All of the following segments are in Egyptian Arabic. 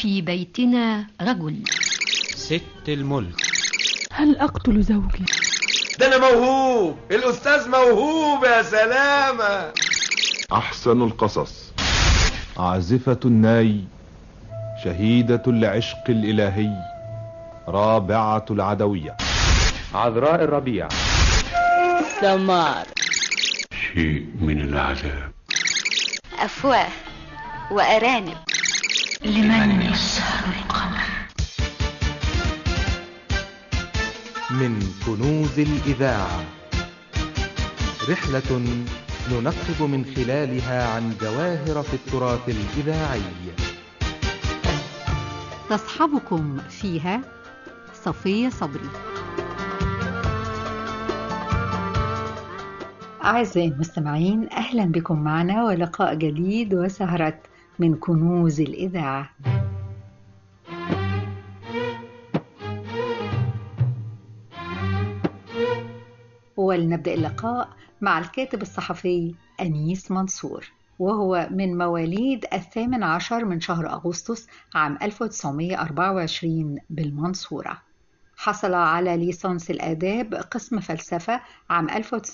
في بيتنا رجل ست الملك هل أقتل زوجي؟ ده أنا موهوب الأستاذ موهوب يا سلامة أحسن القصص عازفة الناي شهيدة العشق الإلهي رابعة العدوية عذراء الربيع سمار شيء من العذاب أفواه وأرانب لمن يسهر القمر من كنوز الإذاعة رحلة ننقب من خلالها عن جواهر في التراث الإذاعي تصحبكم فيها صفية صبري أعزائي المستمعين أهلا بكم معنا ولقاء جديد وسهرة من كنوز الإذاعة ولنبدأ اللقاء مع الكاتب الصحفي أنيس منصور وهو من مواليد الثامن عشر من شهر أغسطس عام 1924 بالمنصورة حصل على ليسانس الآداب قسم فلسفة عام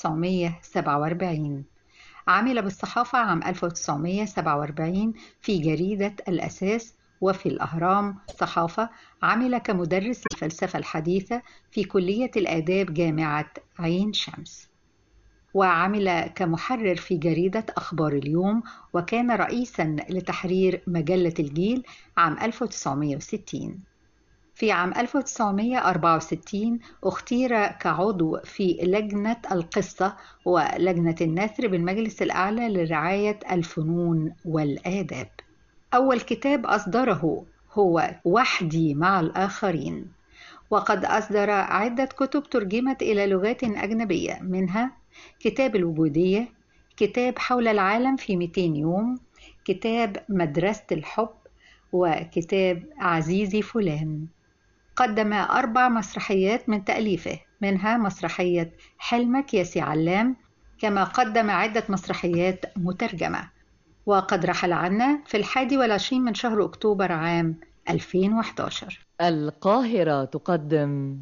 1947 عمل بالصحافة عام 1947 في جريدة الأساس وفي الأهرام صحافة عمل كمدرس الفلسفة الحديثة في كلية الآداب جامعة عين شمس وعمل كمحرر في جريدة أخبار اليوم وكان رئيسا لتحرير مجلة الجيل عام 1960 في عام 1964 اختير كعضو في لجنة القصة ولجنة النثر بالمجلس الأعلى لرعاية الفنون والآداب أول كتاب أصدره هو وحدي مع الآخرين وقد أصدر عدة كتب ترجمت إلى لغات أجنبية منها كتاب الوجودية كتاب حول العالم في 200 يوم كتاب مدرسة الحب وكتاب عزيزي فلان قدم أربع مسرحيات من تأليفه منها مسرحية حلمك يا سي علام كما قدم عدة مسرحيات مترجمة وقد رحل عنا في الحادي والعشرين من شهر أكتوبر عام 2011 القاهرة تقدم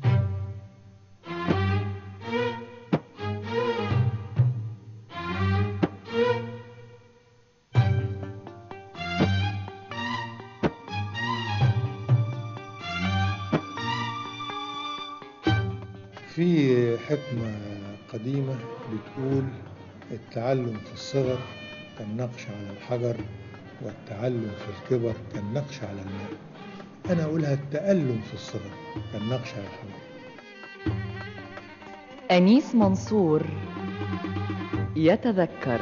في حكمة قديمة بتقول التعلم في الصغر كالنقش على الحجر والتعلم في الكبر كالنقش على الماء أنا أقولها التألم في الصغر كالنقش على الحجر أنيس منصور يتذكر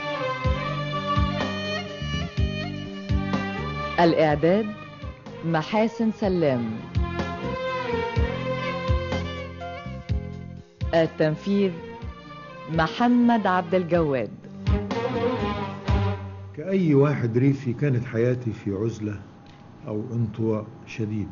الإعداد محاسن سلام التنفيذ محمد عبد الجواد كأي واحد ريفي كانت حياتي في عزلة أو انطواء شديد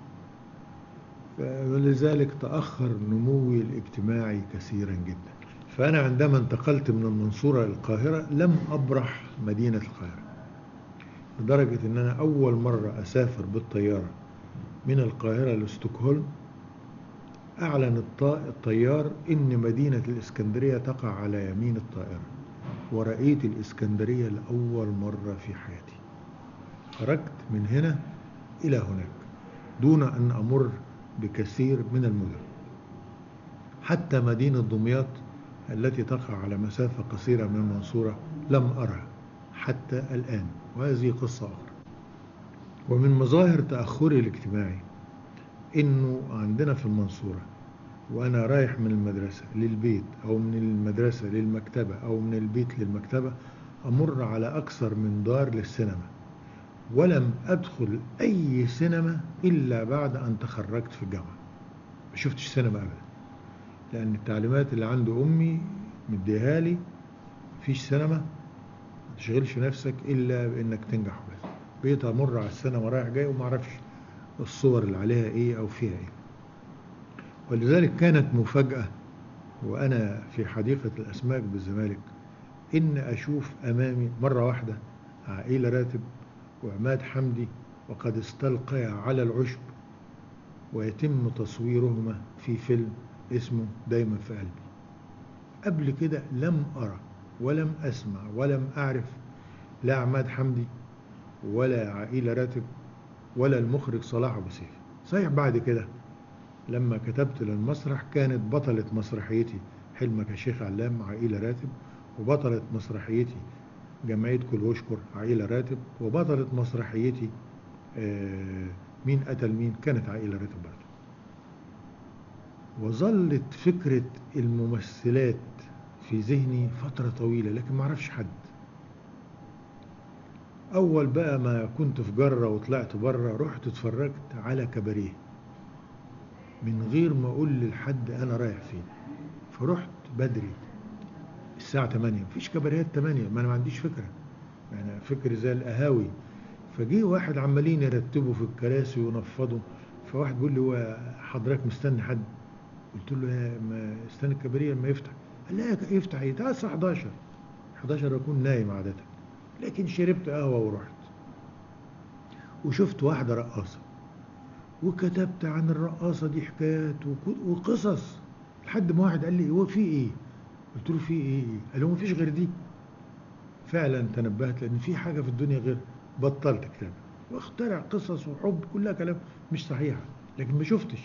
ولذلك تأخر نموي الاجتماعي كثيرا جدا فأنا عندما انتقلت من المنصورة للقاهرة لم أبرح مدينة القاهرة لدرجة أن أنا أول مرة أسافر بالطيارة من القاهرة لستوكهولم أعلن الطيار إن مدينة الإسكندرية تقع على يمين الطائرة ورأيت الإسكندرية لأول مرة في حياتي خرجت من هنا إلى هناك دون أن أمر بكثير من المدن حتى مدينة دمياط التي تقع على مسافة قصيرة من المنصورة لم أرها حتى الآن وهذه قصة أخرى ومن مظاهر تأخري الاجتماعي إنه عندنا في المنصورة وأنا رايح من المدرسة للبيت أو من المدرسة للمكتبة أو من البيت للمكتبة أمر على أكثر من دار للسينما ولم أدخل أي سينما إلا بعد أن تخرجت في الجامعة ما شفتش سينما أبدا لأن التعليمات اللي عند أمي مديها لي مفيش سينما ما تشغلش نفسك إلا بإنك تنجح بس بقيت أمر على السينما رايح جاي وما أعرفش الصور اللي عليها إيه أو فيها إيه ولذلك كانت مفاجأة وأنا في حديقة الأسماك بالزمالك إن أشوف أمامي مرة واحدة عائلة راتب وعماد حمدي وقد استلقيا على العشب ويتم تصويرهما في فيلم اسمه دايما في قلبي قبل كده لم أرى ولم أسمع ولم أعرف لا عماد حمدي ولا عائلة راتب ولا المخرج صلاح أبو سيف صحيح بعد كده لما كتبت للمسرح كانت بطلة مسرحيتي حلمك يا شيخ علام عائلة راتب وبطلة مسرحيتي جمعية كل وشكر عائلة راتب وبطلة مسرحيتي آه مين قتل مين كانت عائلة راتب برضه وظلت فكرة الممثلات في ذهني فترة طويلة لكن ما اعرفش حد أول بقى ما كنت في جرة وطلعت بره رحت اتفرجت على كباريه من غير ما أقول لحد أنا رايح فين فرحت بدري الساعة 8 مفيش كباريهات 8 ما أنا ما عنديش فكرة يعني فكر زي القهاوي فجي واحد عمالين يرتبوا في الكراسي وينفضوا فواحد بيقول لي هو حضرتك مستني حد قلت له يا ما استنى الكباريه لما يفتح قال لا يفتح ايه ده الساعه 11 11 اكون نايم عاده لكن شربت قهوه ورحت وشفت واحده رقاصه وكتبت عن الرقاصه دي حكايات وقصص لحد ما واحد قال لي هو في ايه قلت له في ايه قال له مفيش غير دي فعلا تنبهت لان في حاجه في الدنيا غير بطلت كتاب واخترع قصص وحب كلها كلام مش صحيحه لكن ما شفتش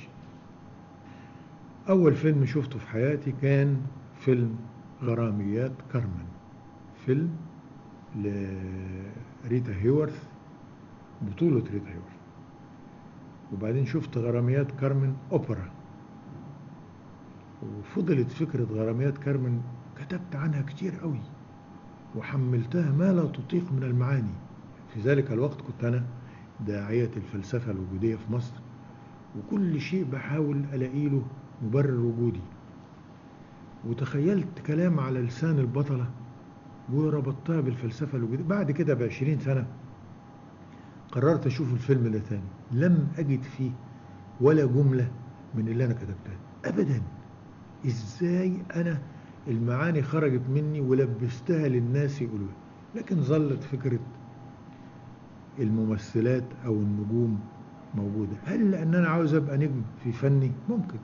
أول فيلم شفته في حياتي كان فيلم غراميات كارمن فيلم لريتا هيورث بطولة ريتا هيورث وبعدين شفت غراميات كارمن أوبرا وفضلت فكرة غراميات كارمن كتبت عنها كتير قوي وحملتها ما لا تطيق من المعاني في ذلك الوقت كنت أنا داعية الفلسفة الوجودية في مصر وكل شيء بحاول ألاقي له مبرر وجودي وتخيلت كلام على لسان البطلة وربطتها بالفلسفة الوجودية بعد كده بعشرين سنة قررت أشوف الفيلم ده تاني لم أجد فيه ولا جملة من اللي أنا كتبتها أبدا إزاي أنا المعاني خرجت مني ولبستها للناس يقولوها لكن ظلت فكرة الممثلات أو النجوم موجودة هل لأن أنا عاوز أبقى نجم في فني ممكن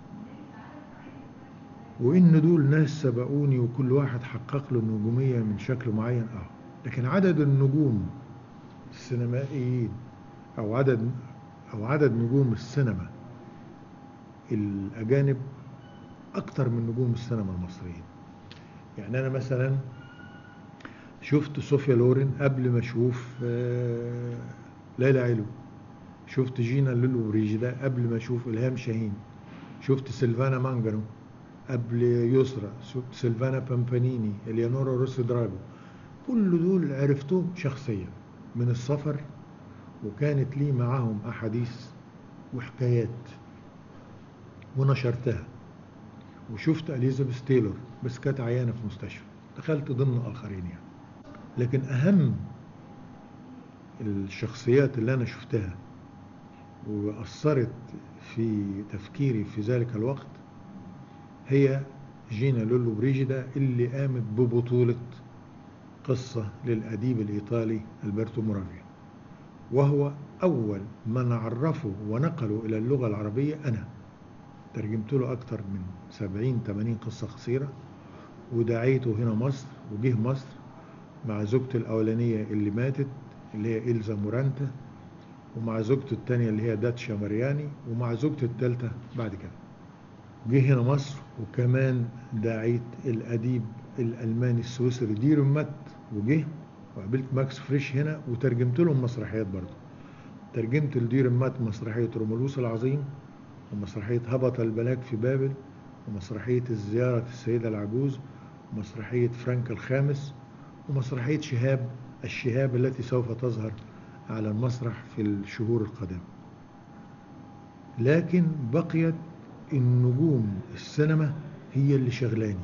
وإن دول ناس سبقوني وكل واحد حقق له النجومية من شكل معين أه لكن عدد النجوم السينمائيين أو عدد أو عدد نجوم السينما الأجانب أكتر من نجوم السينما المصريين يعني أنا مثلا شفت صوفيا لورين قبل ما أشوف ليلى علو شفت جينا لولو بريجيدا قبل ما أشوف إلهام شاهين شفت سيلفانا مانجانو قبل يسرى سيلفانا بامبانيني اليانورا روسي دراجو كل دول عرفتهم شخصيا من السفر وكانت لي معاهم أحاديث وحكايات ونشرتها وشفت اليزابيث تايلور بس كانت عيانة في مستشفى دخلت ضمن آخرين يعني لكن أهم الشخصيات اللي أنا شفتها وأثرت في تفكيري في ذلك الوقت هي جينا لولو بريجيدا اللي قامت ببطولة قصة للأديب الإيطالي ألبرتو مورافيا وهو أول من عرفه ونقله إلى اللغة العربية أنا ترجمت له أكثر من 70 80 قصة قصيرة ودعيته هنا مصر وجه مصر مع زوجته الأولانية اللي ماتت اللي هي إلزا مورانتا ومع زوجته الثانية اللي هي داتشا مارياني ومع زوجته الثالثة بعد كده جه هنا مصر وكمان دعيت الأديب الألماني السويسري دير مات وجه وقابلت ماكس فريش هنا وترجمت لهم مسرحيات برضه ترجمت لدير مات مسرحية رومولوس العظيم ومسرحية هبط الملاك في بابل ومسرحية الزيارة السيدة العجوز ومسرحية فرانك الخامس ومسرحية شهاب الشهاب التي سوف تظهر على المسرح في الشهور القادمة لكن بقيت النجوم السينما هي اللي شغلاني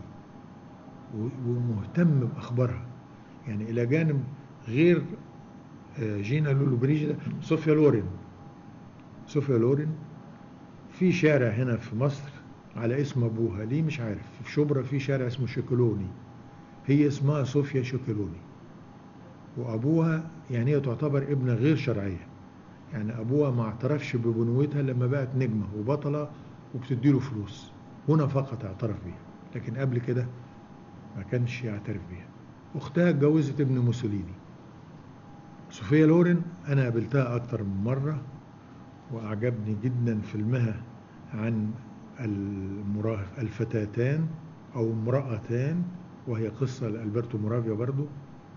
ومهتم بأخبارها يعني إلى جانب غير جينا لولو بريجيدا صوفيا لورين صوفيا لورين في شارع هنا في مصر على اسم أبوها ليه مش عارف في شبرا في شارع اسمه شوكولوني هي اسمها صوفيا شوكولوني وأبوها يعني هي تعتبر ابنة غير شرعية يعني أبوها ما اعترفش ببنوتها لما بقت نجمة وبطلة وبتديله فلوس هنا فقط اعترف بيها لكن قبل كده ما كانش يعترف بيها أختها اتجوزت ابن موسوليني صوفيا لورين أنا قابلتها أكتر من مرة وأعجبني جدا فيلمها عن المراهق الفتاتان أو امرأتان وهي قصة لألبرتو مورافيا برضو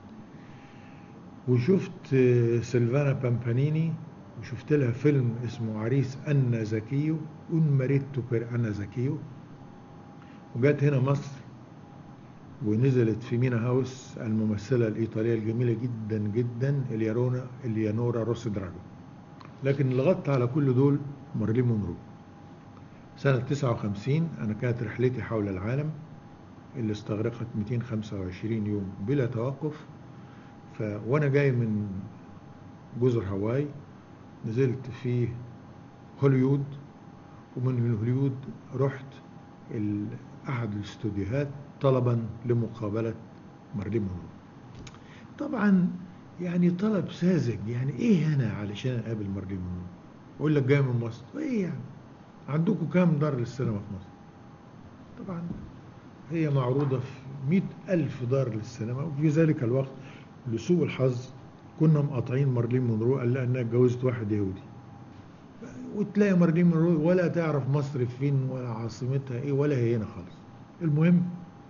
وشفت سيلفانا بامبانيني وشفت لها فيلم اسمه عريس أنا زكيو أون ماريتو بير أنا زكيو وجات هنا مصر ونزلت في مينا هاوس الممثلة الإيطالية الجميلة جدا جدا اليارونا اليانورا روسي دراجو لكن اللي غطى على كل دول مارلين مونرو سنة 59 أنا كانت رحلتي حول العالم اللي استغرقت 225 يوم بلا توقف ف... وأنا جاي من جزر هاواي نزلت في هوليود ومن هوليود رحت ال... أحد الاستوديوهات طلبا لمقابلة مارلين مونرو طبعا يعني طلب ساذج يعني ايه انا علشان اقابل مارلين مونرو اقول لك جاي من مصر ايه يعني عندكم كام دار للسينما في مصر طبعا هي معروضة في مئة ألف دار للسينما وفي ذلك الوقت لسوء الحظ كنا مقاطعين مارلين مونرو قال لأنها اتجوزت واحد يهودي وتلاقي مارلين مونرو ولا تعرف مصر فين ولا عاصمتها ايه ولا هي هنا خالص المهم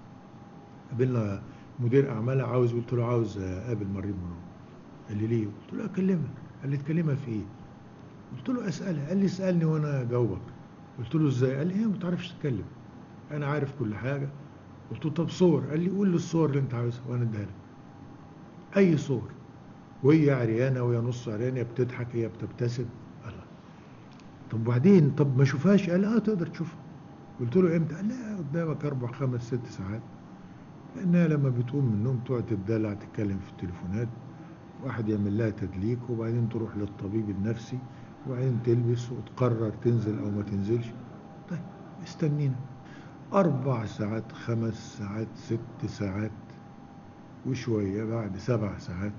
قابلنا مدير اعمالها عاوز قلت له عاوز اقابل مارلين مونرو قال لي ليه؟ قلت له اكلمها قال لي تكلمها في ايه؟ قلت له اسالها قال لي اسالني وانا اجاوبك قلت له ازاي؟ قال لي هي ما بتعرفش تتكلم انا عارف كل حاجه قلت له طب صور قال لي قول لي الصور اللي انت عاوزها وانا اديها لك اي صور وهي عريانه وهي نص عريانه بتضحك هي بتبتسم الله طب وبعدين طب ما اشوفهاش قال اه تقدر تشوفها قلت له امتى؟ قال لا قدامك اربع خمس ست ساعات لانها لما بتقوم من النوم تقعد تدلع تتكلم في التليفونات واحد يعمل لها تدليك وبعدين تروح للطبيب النفسي وبعدين تلبس وتقرر تنزل او ما تنزلش طيب استنينا اربع ساعات خمس ساعات ست ساعات وشوية بعد سبع ساعات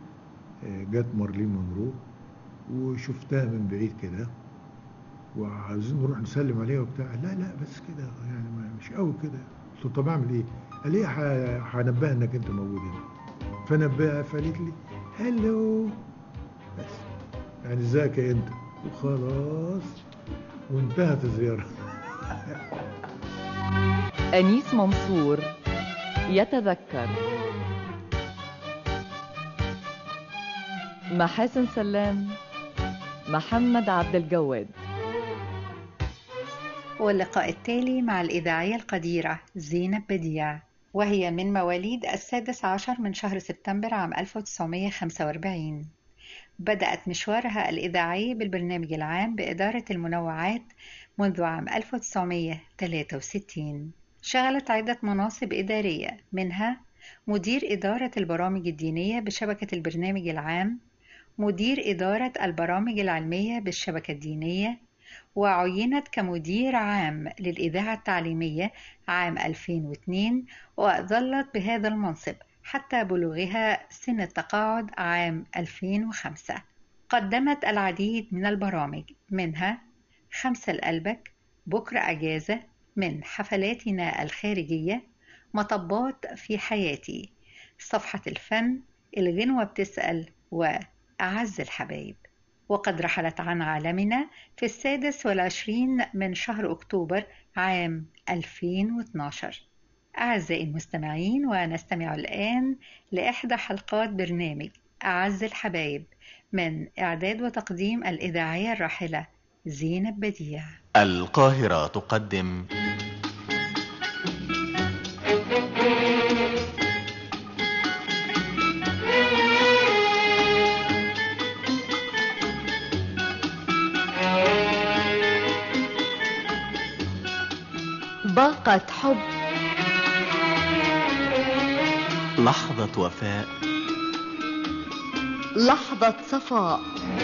جت مارلين مونرو وشفتها من بعيد كده وعايزين نروح نسلم عليها وبتاع لا لا بس كده يعني مش قوي كده قلت له طب اعمل ايه؟ قال لي هنبهها انك انت موجود هنا فنبهها فقالت لي هلو بس يعني ازيك يا انت وخلاص وانتهت الزياره أنيس منصور يتذكر محاسن سلام محمد عبد الجواد واللقاء التالي مع الإذاعية القديرة زينب بديع وهي من مواليد السادس عشر من شهر سبتمبر عام 1945 بدأت مشوارها الإذاعي بالبرنامج العام بإدارة المنوعات منذ عام 1963 شغلت عدة مناصب إدارية منها مدير إدارة البرامج الدينية بشبكة البرنامج العام مدير إدارة البرامج العلمية بالشبكة الدينية وعينت كمدير عام للإذاعة التعليمية عام 2002 وظلت بهذا المنصب حتى بلوغها سن التقاعد عام 2005 قدمت العديد من البرامج منها خمسة لقلبك بكرة أجازة من حفلاتنا الخارجية مطبات في حياتي صفحة الفن الغنوة بتسأل وأعز الحبايب وقد رحلت عن عالمنا في السادس والعشرين من شهر أكتوبر عام 2012 أعزائي المستمعين ونستمع الآن لإحدى حلقات برنامج أعز الحبايب من إعداد وتقديم الإذاعية الراحلة زينب بديع القاهرة تقدم باقة حب لحظة وفاء لحظة صفاء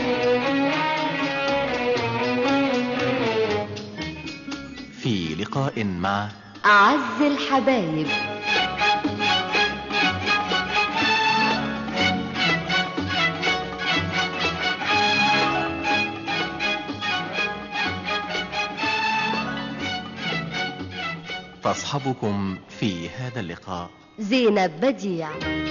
في لقاء مع أعز الحبايب تصحبكم في هذا اللقاء زينب بديع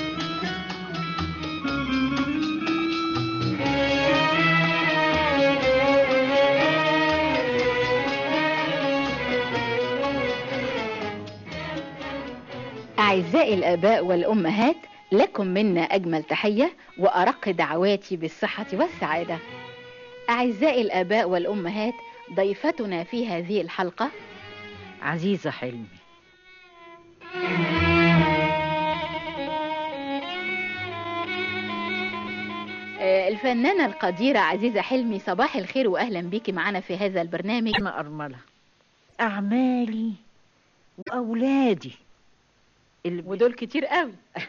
أعزائي الآباء والأمهات لكم منا أجمل تحية وأرق دعواتي بالصحة والسعادة أعزائي الآباء والأمهات ضيفتنا في هذه الحلقة عزيزة حلمي آه، الفنانة القديرة عزيزة حلمي صباح الخير وأهلا بيكي معنا في هذا البرنامج أنا أرملة أعمالي وأولادي اللي ودول كتير قوي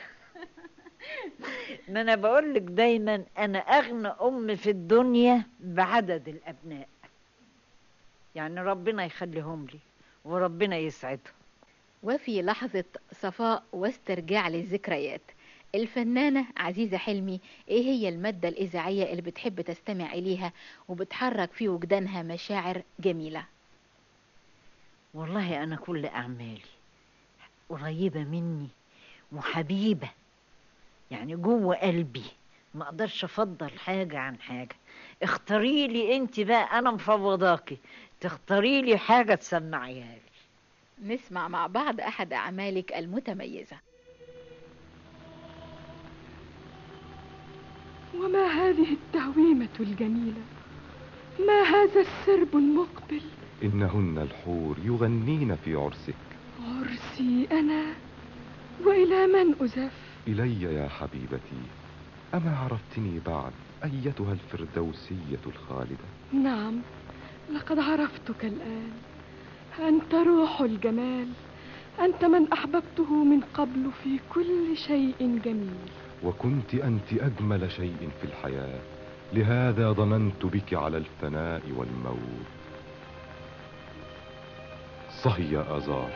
ما أنا بقولك دايما أنا أغنى أم في الدنيا بعدد الأبناء يعني ربنا يخليهم لي وربنا يسعدهم وفي لحظة صفاء واسترجاع للذكريات الفنانة عزيزة حلمي ايه هي المادة الإذاعية اللي بتحب تستمع إليها وبتحرك في وجدانها مشاعر جميلة والله أنا كل أعمالي قريبة مني وحبيبة يعني جوه قلبي ما اقدرش افضل حاجة عن حاجة اختاري لي انت بقى انا مفوضاكي تختاري لي حاجة تسمعيها لي نسمع مع بعض احد اعمالك المتميزة وما هذه التعويمة الجميلة ما هذا السرب المقبل إنهن الحور يغنين في عرسك عرسي أنا وإلى من أزف إلي يا حبيبتي أما عرفتني بعد أيتها الفردوسية الخالدة نعم لقد عرفتك الآن أنت روح الجمال أنت من أحببته من قبل في كل شيء جميل وكنت أنت أجمل شيء في الحياة لهذا ظننت بك على الفناء والموت صهي يا آزار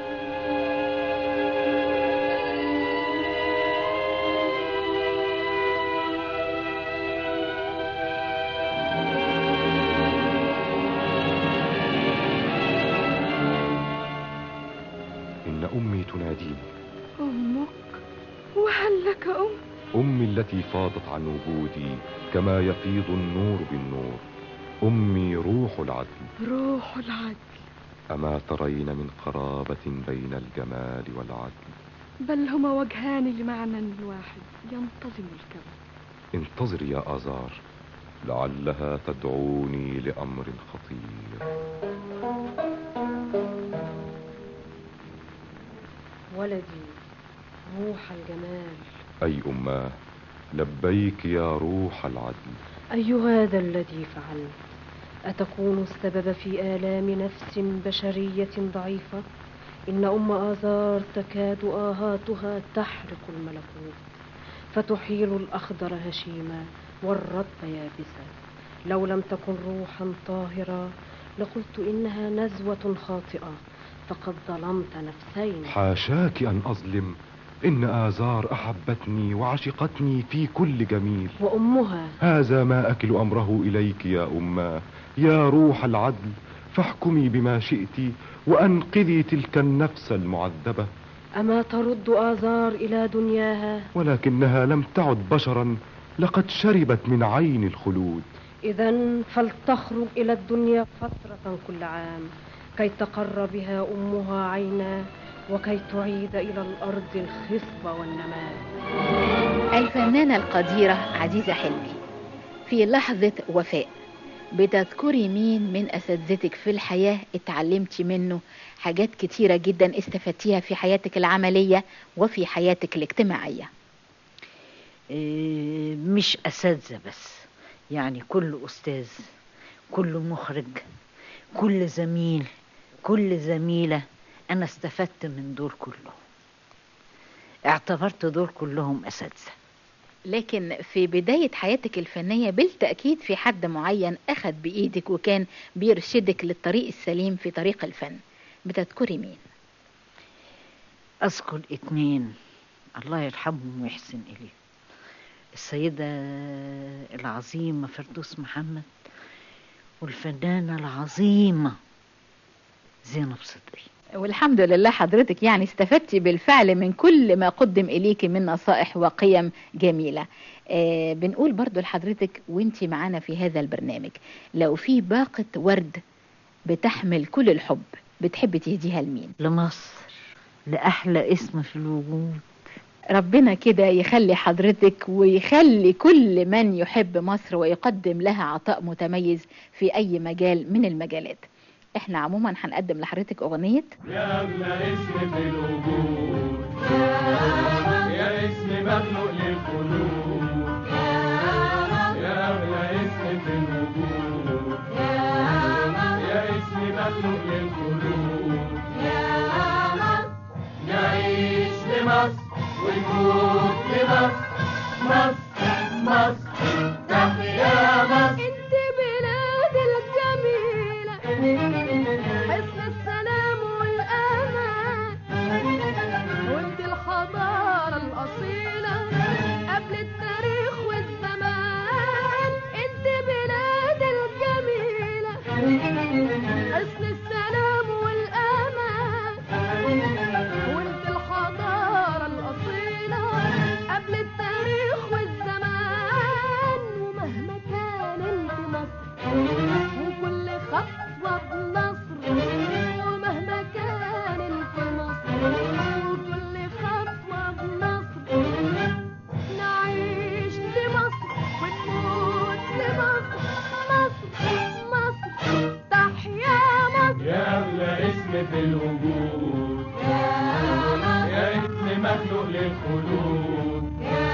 إن أمي تناديني أمك وهل لك أم أمي التي فاضت عن وجودي كما يفيض النور بالنور أمي روح العدل روح العدل أما ترين من قرابة بين الجمال والعدل بل هما وجهان لمعنى واحد ينتظم الكون انتظري يا آزار لعلها تدعوني لأمر خطير ولدي روح الجمال أي أماه لبيك يا روح العدل أي هذا الذي فعلت أتكون السبب في آلام نفس بشرية ضعيفة إن أم آزار تكاد آهاتها تحرق الملكوت فتحيل الأخضر هشيما والرطب يابسا لو لم تكن روحا طاهرة لقلت إنها نزوة خاطئة فقد ظلمت نفسين حاشاك أن أظلم إن آزار أحبتني وعشقتني في كل جميل وأمها هذا ما أكل أمره إليك يا أماه يا روح العدل فاحكمي بما شئت وأنقذي تلك النفس المعذبة أما ترد آزار إلى دنياها ولكنها لم تعد بشرا لقد شربت من عين الخلود إذا فلتخرج إلى الدنيا فترة كل عام كي تقر بها أمها عينا وكي تعيد إلى الأرض الخصب والنماء الفنانة القديرة عزيزة حلمي في لحظة وفاء بتذكري مين من أساتذتك في الحياة اتعلمتي منه حاجات كتيرة جدا استفدتيها في حياتك العملية وفي حياتك الاجتماعية إيه مش أساتذة بس يعني كل أستاذ كل مخرج كل زميل كل زميلة أنا استفدت من دول كلهم اعتبرت دول كلهم أساتذة لكن في بداية حياتك الفنية بالتأكيد في حد معين أخذ بإيدك وكان بيرشدك للطريق السليم في طريق الفن بتذكري مين؟ أذكر اتنين الله يرحمهم ويحسن إليه السيدة العظيمة فردوس محمد والفنانة العظيمة زينب صدقي والحمد لله حضرتك يعني استفدتي بالفعل من كل ما قدم إليك من نصائح وقيم جميلة آه بنقول برضو لحضرتك وانتي معانا في هذا البرنامج لو في باقة ورد بتحمل كل الحب بتحبي تهديها لمين لمصر لأحلى اسم في الوجود ربنا كده يخلي حضرتك ويخلي كل من يحب مصر ويقدم لها عطاء متميز في أي مجال من المجالات احنا عموما هنقدم لحضرتك أغنية يا أغلى اسم في الوجود يا اسم مخلوق للقلوب يا أغلى اسم في الوجود يا اسم مخلوق للقلوب نعيش لمصر ونموت لمصر مصر مصر تحيا مصر انت بلاد الجميلة حسن السلام والأمان وانت الحضارة الأصيلة قبل التاريخ والزمان انت بلاد الجميلة حسن السلام والأمان وانت الحضارة الأصيلة قبل التاريخ والزمان ومهما كان انت مصر وكل خطوة بنصر ومهما كان انت مصر وكل خطوة بنصر نعيش لمصر ونموت لمصر مصر مصر تحيا مصر يا أغلى اسم في الوجود يا اسم مخلوق للخلود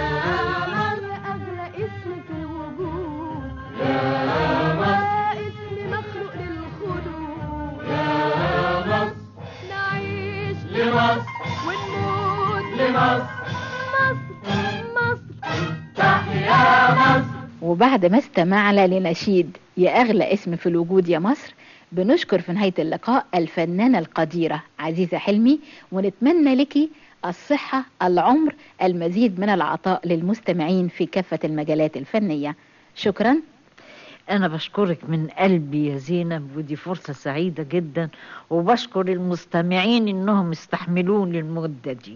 أغلى اسم في الوجود يا مصر اسم مخلوق للخلود يا مصر نعيش لمصر ونموت لمصر مصر مصر تحيا مصر وبعد ما استمعنا لنشيد يا أغلى اسم في الوجود يا مصر بنشكر في نهاية اللقاء الفنانة القديرة عزيزة حلمي ونتمنى لك الصحة العمر المزيد من العطاء للمستمعين في كافة المجالات الفنية شكرا أنا بشكرك من قلبي يا زينب ودي فرصة سعيدة جدا وبشكر المستمعين إنهم استحملوني المدة دي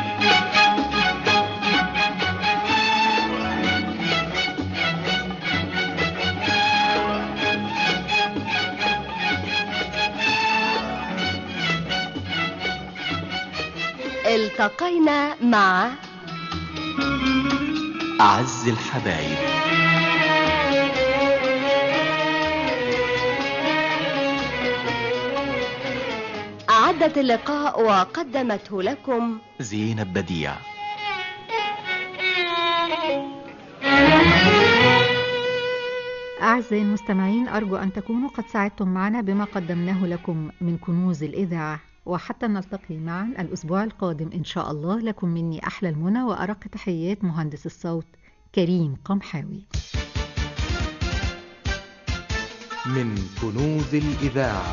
التقينا مع أعز الحبايب أعدت اللقاء وقدمته لكم زينب بديع أعزائي المستمعين أرجو أن تكونوا قد ساعدتم معنا بما قدمناه لكم من كنوز الإذاعة وحتى نلتقي معا الأسبوع القادم إن شاء الله لكم مني أحلى المنى وأرق تحيات مهندس الصوت كريم قمحاوي من كنوز الإذاعة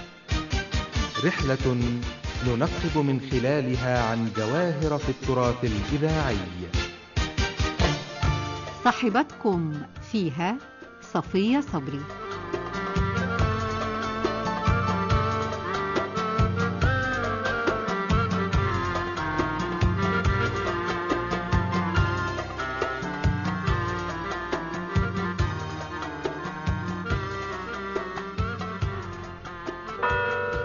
رحلة ننقب من خلالها عن جواهر في التراث الإذاعي صاحبتكم فيها صفية صبري